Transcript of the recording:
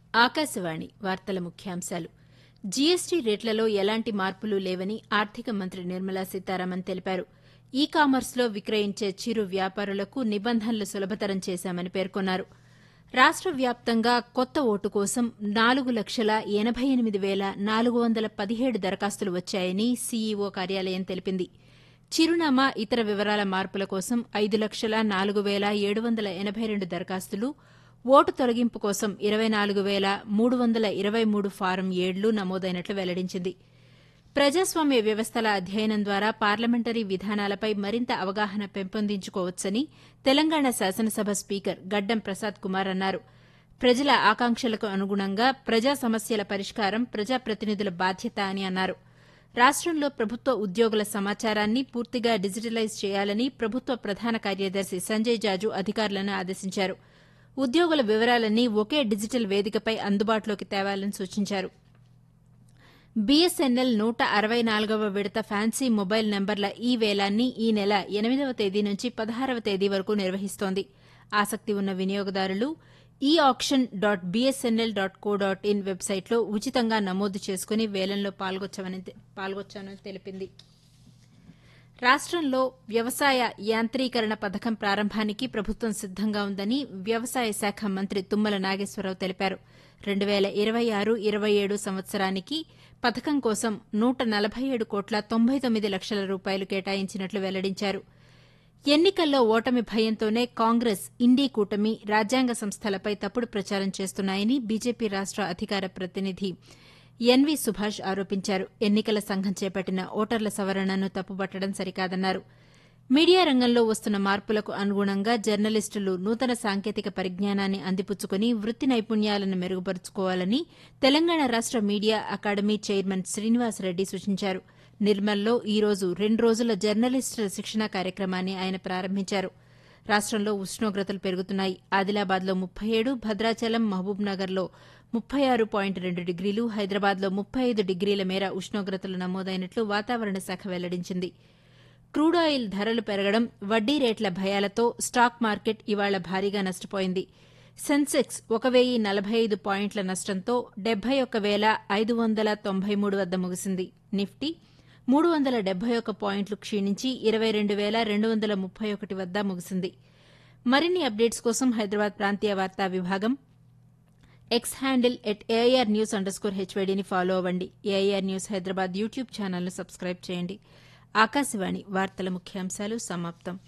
ఆకాశవాణి వార్తల ముఖ్యాంశాలు జీఎస్టీ రేట్లలో ఎలాంటి మార్పులు లేవని ఆర్థిక మంత్రి నిర్మలా సీతారామన్ తెలిపారు ఈ కామర్స్లో విక్రయించే చిరు వ్యాపారులకు నిబంధనలు సులభతరం చేశామని పేర్కొన్నారు రాష్ట వ్యాప్తంగా కొత్త ఓటు కోసం నాలుగు లక్షల ఎనబై ఎనిమిది వేల నాలుగు వందల పదిహేడు దరఖాస్తులు వచ్చాయని సీఈఓ కార్యాలయం తెలిపింది చిరునామా ఇతర వివరాల మార్పుల కోసం ఐదు లక్షల నాలుగు వేల ఏడు వందల ఎనబై రెండు దరఖాస్తులు ఓటు తొలగింపు కోసం ఇరవై నాలుగు వేల మూడు వందల ఇరవై మూడు ఫారం ఏళ్లు నమోదైనట్లు వెల్లడించింది ప్రజాస్వామ్య వ్యవస్థల అధ్యయనం ద్వారా పార్లమెంటరీ విధానాలపై మరింత అవగాహన పెంపొందించుకోవచ్చని తెలంగాణ శాసనసభ స్పీకర్ గడ్డం ప్రసాద్ కుమార్ అన్నారు ప్రజల ఆకాంక్షలకు అనుగుణంగా ప్రజా సమస్యల పరిష్కారం ప్రజాప్రతినిధుల బాధ్యత అని అన్నారు రాష్టంలో ప్రభుత్వ ఉద్యోగుల సమాచారాన్ని పూర్తిగా డిజిటలైజ్ చేయాలని ప్రభుత్వ ప్రధాన కార్యదర్శి సంజయ్ జాజు అధికారులను ఆదేశించారు ఉద్యోగుల వివరాలన్నీ ఒకే డిజిటల్ వేదికపై అందుబాటులోకి తేవాలని సూచించారు బీఎస్ఎన్ఎల్ నూట అరవై నాలుగవ విడత ఫ్యాన్సీ మొబైల్ నెంబర్ల ఈ వేలాన్ని ఈ నెల ఎనిమిదవ తేదీ నుంచి పదహారవ తేదీ వరకు నిర్వహిస్తోంది ఆసక్తి ఉన్న వినియోగదారులు ఈ auction dot BSNL dot co dot in వెబ్సైట్లో ఉచితంగా నమోదు చేసుకుని వేలంలో పాల్గొచ్చని తెలిపింది రాష్టంలో వ్యవసాయ యాంత్రీకరణ పథకం ప్రారంభానికి ప్రభుత్వం సిద్దంగా ఉందని వ్యవసాయ శాఖ మంత్రి తుమ్మల నాగేశ్వరరావు తెలిపారు రెండు వేల ఇరవై ఆరు ఇరవై ఏడు సంవత్సరానికి పథకం కోసం నూట నలభై ఏడు కోట్ల తొంభై తొమ్మిది లక్షల రూపాయలు కేటాయించినట్లు వెల్లడించారు ఎన్నికల్లో ఓటమి భయంతోనే కాంగ్రెస్ ఇండీ కూటమి రాజ్యాంగ సంస్థలపై తప్పుడు ప్రచారం చేస్తున్నాయని బీజేపీ రాష్ట అధికార ప్రతినిధి ఎన్వి సుభాష్ ఆరోపించారు ఎన్నికల సంఘం చేపట్టిన ఓటర్ల సవరణను తప్పుబట్టడం సరికాదన్నారు మీడియా రంగంలో వస్తున్న మార్పులకు అనుగుణంగా జర్నలిస్టులు నూతన సాంకేతిక పరిజ్ఞానాన్ని అందిపుచ్చుకుని వృత్తి నైపుణ్యాలను మెరుగుపరుచుకోవాలని తెలంగాణ రాష్ట మీడియా అకాడమీ చైర్మన్ శ్రీనివాసరెడ్డి సూచించారు నిర్మల్లో ఈ రోజు రెండు రోజుల జర్నలిస్టుల శిక్షణ కార్యక్రమాన్ని ఆయన ప్రారంభించారు రాష్టంలో ఉష్ణోగ్రతలు పెరుగుతున్నాయి ఆదిలాబాద్లో ముప్పై ఏడు భద్రాచలం మహబూబ్నగర్లో ముప్పై ఆరు పాయింట్ రెండు డిగ్రీలు హైదరాబాద్లో ముప్పై ఐదు డిగ్రీల మేర ఉష్ణోగ్రతలు నమోదైనట్లు వాతావరణ శాఖ వెల్లడించింది క్రూడాయిల్ ధరలు పెరగడం వడ్డీ రేట్ల భయాలతో స్టాక్ మార్కెట్ ఇవాళ భారీగా నష్టపోయింది సెన్సెక్స్ ఒక వెయ్యి నలభై ఐదు పాయింట్ల నష్టంతో డెబ్బై ఒక్క వేల ఐదు వందల తొంభై మూడు వద్ద ముగిసింది నిఫ్టీ మూడు వందల డెబ్బై ఒక్క పాయింట్లు క్షీణించి ఇరవై రెండు వేల రెండు వందల ముప్పై ఒకటి వద్ద ముగిసింది మరిన్ని అప్డేట్స్ కోసం హైదరాబాద్ ప్రాంతీయ వార్తా విభాగం X handle at AIR news underscore హెచ్వైడీని ఫాలో అవ్వండి ఏఐఆర్ న్యూస్ హైదరాబాద్ యూట్యూబ్ ఛానల్ను సబ్స్క్రైబ్ చేయండి ఆకాశవాణి వార్తల ముఖ్యాంశాలు సమాప్తం